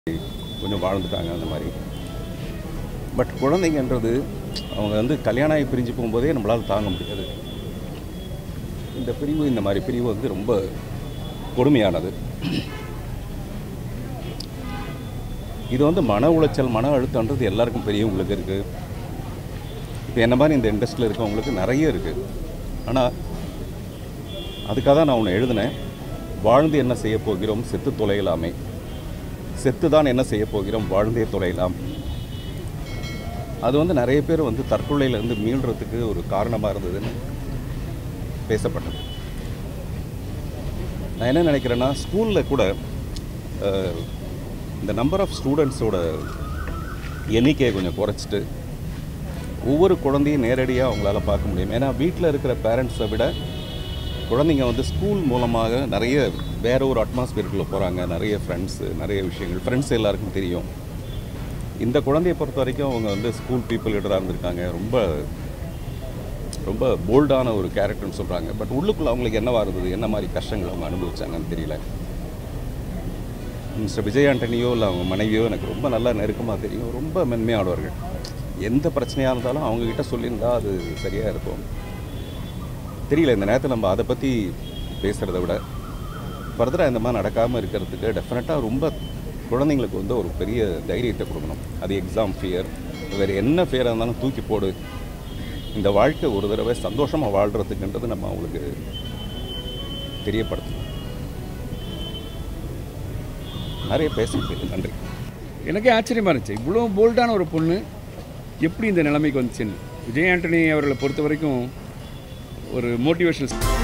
கொஞ்சம் வாழ்ந்துட்டாங்க அந்த மாதிரி பட் குழந்தைங்கன்றது அவங்க வந்து கல்யாணம் ஆகி பிரிஞ்சு போகும்போதே நம்மளால் தாங்க முடியாது இந்த பிரிவு இந்த மாதிரி பிரிவு வந்து ரொம்ப கொடுமையானது இது வந்து மன உளைச்சல் மன அழுத்தம்ன்றது எல்லாருக்கும் பெரியவங்களுக்கு இருக்குது இப்போ என்ன மாதிரி இந்த இண்டஸ்ட்ரியில் இருக்கவங்களுக்கு நிறைய இருக்குது ஆனால் அதுக்காக தான் நான் ஒன்று எழுதினேன் வாழ்ந்து என்ன செய்ய போகிறோம் செத்து தொலையலாமே செத்து தான் என்ன செய்ய போகிறோம் வாழ்ந்தே தொலையலாம் அது வந்து நிறைய பேர் வந்து தற்கொலையிலேருந்து மீள்றதுக்கு ஒரு காரணமாக இருந்ததுன்னு பேசப்பட்டது நான் என்ன நினைக்கிறேன்னா ஸ்கூலில் கூட அஹ், இந்த நம்பர் ஆஃப் ஸ்டூடெண்ட்ஸோட எண்ணிக்கையை கொஞ்சம் குறைச்சிட்டு ஒவ்வொரு குழந்தையும் நேரடியாக அவங்களால பார்க்க முடியும் ஏன்னா வீட்டில் இருக்கிற பேரண்ட்ஸை விட குழந்தைங்க வந்து ஸ்கூல் மூலமாக நிறைய வேற ஒரு அட்மாஸ்பியருக்குள்ளே போகிறாங்க நிறைய ஃப்ரெண்ட்ஸு நிறைய விஷயங்கள் ஃப்ரெண்ட்ஸ் எல்லாருக்கும் தெரியும் இந்த குழந்தையை பொறுத்த வரைக்கும் அவங்க வந்து ஸ்கூல் பீப்புள் லீடராக இருந்திருக்காங்க ரொம்ப ரொம்ப போல்டான ஒரு கேரக்டர்னு சொல்கிறாங்க பட் உள்ளுக்குள்ளே அவங்களுக்கு என்னவா இருந்தது என்ன மாதிரி கஷ்டங்கள் அவங்க அனுபவிச்சாங்கன்னு தெரியல மிஸ்டர் விஜய் ஆண்டனியோ இல்லை அவங்க மனைவியோ எனக்கு ரொம்ப நல்லா நெருக்கமாக தெரியும் ரொம்ப மென்மையானவர்கள் எந்த பிரச்சனையாக இருந்தாலும் அவங்கக்கிட்ட சொல்லியிருந்தா அது சரியாக இருக்கும் தெரியல இந்த நேரத்தில் நம்ம அதை பற்றி பேசுகிறத விட ஃபர்தராக இந்த மாதிரி நடக்காமல் இருக்கிறதுக்கு டெஃபினட்டாக ரொம்ப குழந்தைங்களுக்கு வந்து ஒரு பெரிய தைரியத்தை கொடுக்கணும் அது எக்ஸாம் ஃபியர் வேறு என்ன ஃபியராக இருந்தாலும் தூக்கி போடு இந்த வாழ்க்கை ஒரு தடவை சந்தோஷமாக வாழ்கிறதுக்குன்றது நம்ம அவங்களுக்கு தெரியப்படுத்தணும் நிறைய பேசிட்டு நன்றி எனக்கே ஆச்சரியமாக இருந்துச்சு இவ்வளோ போல்டான ஒரு பொண்ணு எப்படி இந்த நிலைமைக்கு வந்துச்சுன்னு விஜய் ஆண்டனி அவர்களை பொறுத்த வரைக்கும் ஒரு மோட்டிவேஷனல்